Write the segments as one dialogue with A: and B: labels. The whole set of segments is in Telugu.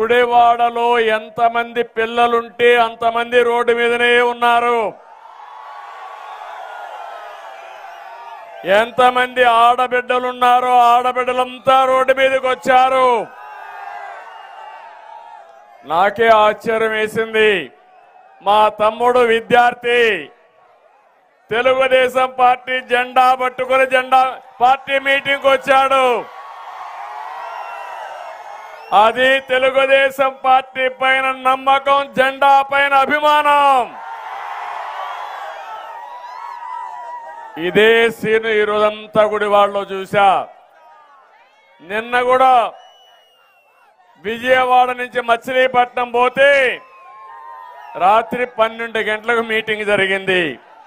A: గుడివాడలో ఎంతమంది పిల్లలుంటే అంతమంది రోడ్డు మీదనే ఉన్నారు ఎంతమంది ఆడబిడ్డలున్నారో ఆడబిడ్డలంతా రోడ్డు మీదకి వచ్చారు నాకే ఆశ్చర్యం వేసింది మా తమ్ముడు విద్యార్థి తెలుగుదేశం పార్టీ జెండా పట్టుకుని జెండా పార్టీ మీటింగ్ వచ్చాడు అది తెలుగుదేశం పార్టీ పైన నమ్మకం జెండా పైన అభిమానం ఇదే సీను ఈ రోజంతా గుడి వాళ్ళలో చూసా నిన్న కూడా విజయవాడ నుంచి మచిలీపట్నం పోతే రాత్రి పన్నెండు గంటలకు మీటింగ్ జరిగింది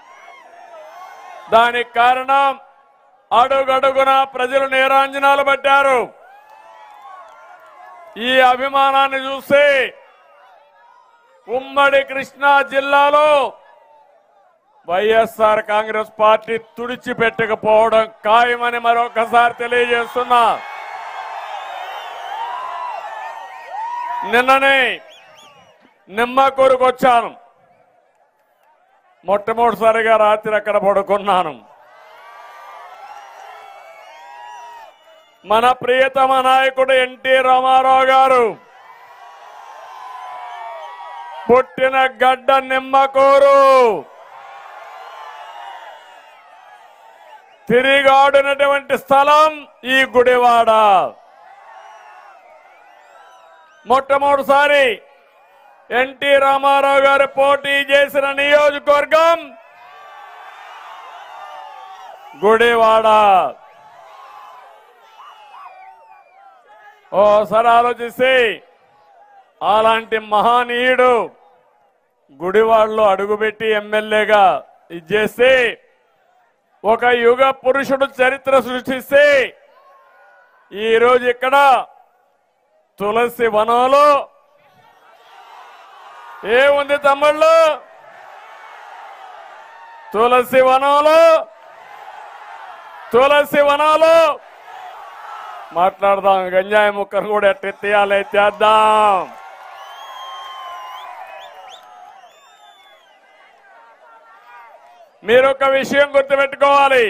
A: దానికి కారణం అడుగడుగున ప్రజలు నేరాంజనాలు పడ్డారు ఈ అభిమానాన్ని చూస్తే ఉమ్మడి కృష్ణా జిల్లాలో వైఎస్ఆర్ కాంగ్రెస్ పార్టీ తుడిచిపెట్టకపోవడం ఖాయమని మరొకసారి తెలియజేస్తున్నా నిన్ననే నిమ్మకూరుకు వచ్చాను మొట్టమొదటిసారిగా రాత్రి అక్కడ పడుకున్నాను మన ప్రియతమ నాయకుడు ఎన్టీ రామారావు గారు పుట్టిన గడ్డ నిమ్మకూరు తిరిగాడినటువంటి స్థలం ఈ గుడివాడ మొట్టమొదటిసారి ఎన్టీ రామారావు గారు పోటీ చేసిన నియోజకవర్గం గుడివాడ ఓసారి ఆలోచిస్తే అలాంటి మహానీయుడు గుడివాడలో అడుగుపెట్టి ఎమ్మెల్యేగా ఇచ్చేస్తే ఒక యుగ పురుషుడు చరిత్ర సృష్టిస్తే ఈ రోజు ఇక్కడ తులసి వనంలో ఏముంది తమ్ముళ్ళు తులసి వనంలో తులసి వనంలో మాట్లాడదాం గంజాయి ముక్కను కూడా ఎట్ట తీయాలి చేద్దాం మీరు ఒక విషయం గుర్తుపెట్టుకోవాలి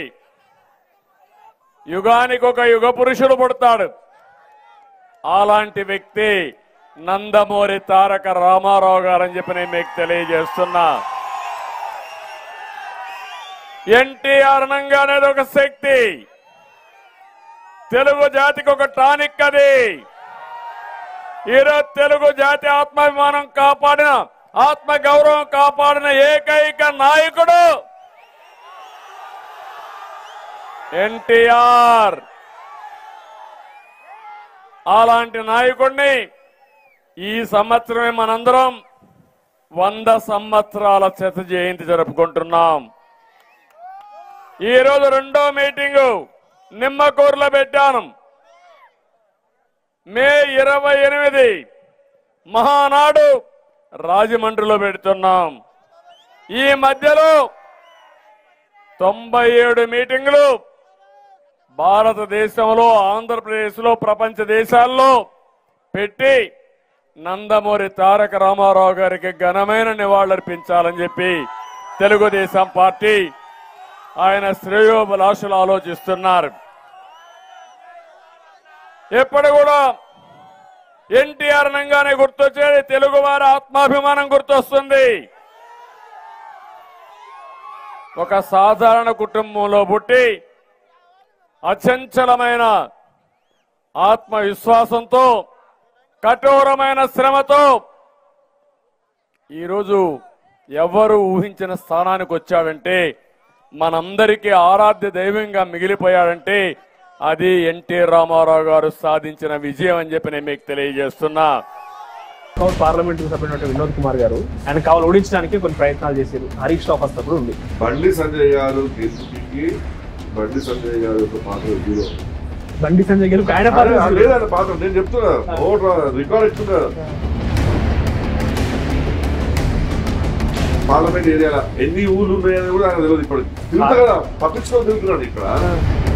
A: యుగానికి ఒక యుగ పురుషుడు పుడతాడు అలాంటి వ్యక్తి నందమూరి తారక రామారావు గారని చెప్పి నేను మీకు తెలియజేస్తున్నా ఎన్టీఆర్ అనంగా అనేది ఒక శక్తి తెలుగు జాతికి ఒక టానిక్ అది ఈరోజు తెలుగు జాతి ఆత్మాభిమానం కాపాడిన ఆత్మ గౌరవం కాపాడిన ఏకైక నాయకుడు ఎన్టీఆర్ అలాంటి నాయకుడిని ఈ సంవత్సరమే మనందరం వంద సంవత్సరాల శత జయంతి జరుపుకుంటున్నాం ఈ రోజు రెండో మీటింగు నిమ్మకూరులో పెట్టాను మే ఇరవై ఎనిమిది మహానాడు రాజమండ్రిలో పెడుతున్నాం ఈ మధ్యలో తొంభై ఏడు మీటింగులు భారతదేశంలో ఆంధ్రప్రదేశ్లో ప్రపంచ దేశాల్లో పెట్టి నందమూరి తారక రామారావు గారికి ఘనమైన నివాళులర్పించాలని చెప్పి తెలుగుదేశం పార్టీ ఆయన శ్రేయోభిలాషులు ఆలోచిస్తున్నారు ఎప్పుడు కూడా ఎన్టీఆర్ నంగానే గుర్తొచ్చేది తెలుగు వారి ఆత్మాభిమానం గుర్తొస్తుంది ఒక సాధారణ కుటుంబంలో పుట్టి అచంచలమైన ఆత్మవిశ్వాసంతో కఠోరమైన శ్రమతో ఈరోజు ఎవరు ఊహించిన స్థానానికి వచ్చాడంటే మనందరికీ ఆరాధ్య దైవంగా మిగిలిపోయాడంటే అది ఎన్టీ రామారావు గారు సాధించిన విజయం అని చెప్పి నేను మీకు తెలియజేస్తున్నా
B: కౌల్ పార్లమెంట్ సభ్యుడు వినోద్ కుమార్ గారు ఆయన కావాలి ఓడించడానికి కొన్ని ప్రయత్నాలు చేశారు హరీష్ రావు హస్తం కూడా ఉంది
C: బండి సంజయ్ గారు గెలుపుకి బండి సంజయ్ గారు యొక్క పాత్ర జీరో
B: బండి సంజయ్ గెలుపు ఆయన
C: అరే,
B: పార్లమెంట్
C: లేదన్న పాత్ర నేను చెప్తున్నా ఓట్ రికార్డ్ ఇస్తున్నా పార్లమెంట్ ఏరియాలో ఎన్ని ఊళ్ళు ఉన్నాయని కూడా ఆయన తెలియదు ఇప్పుడు తిరుగుతా కదా పట్టించుకొని తిరుగుతున్నాడు ఇక్కడ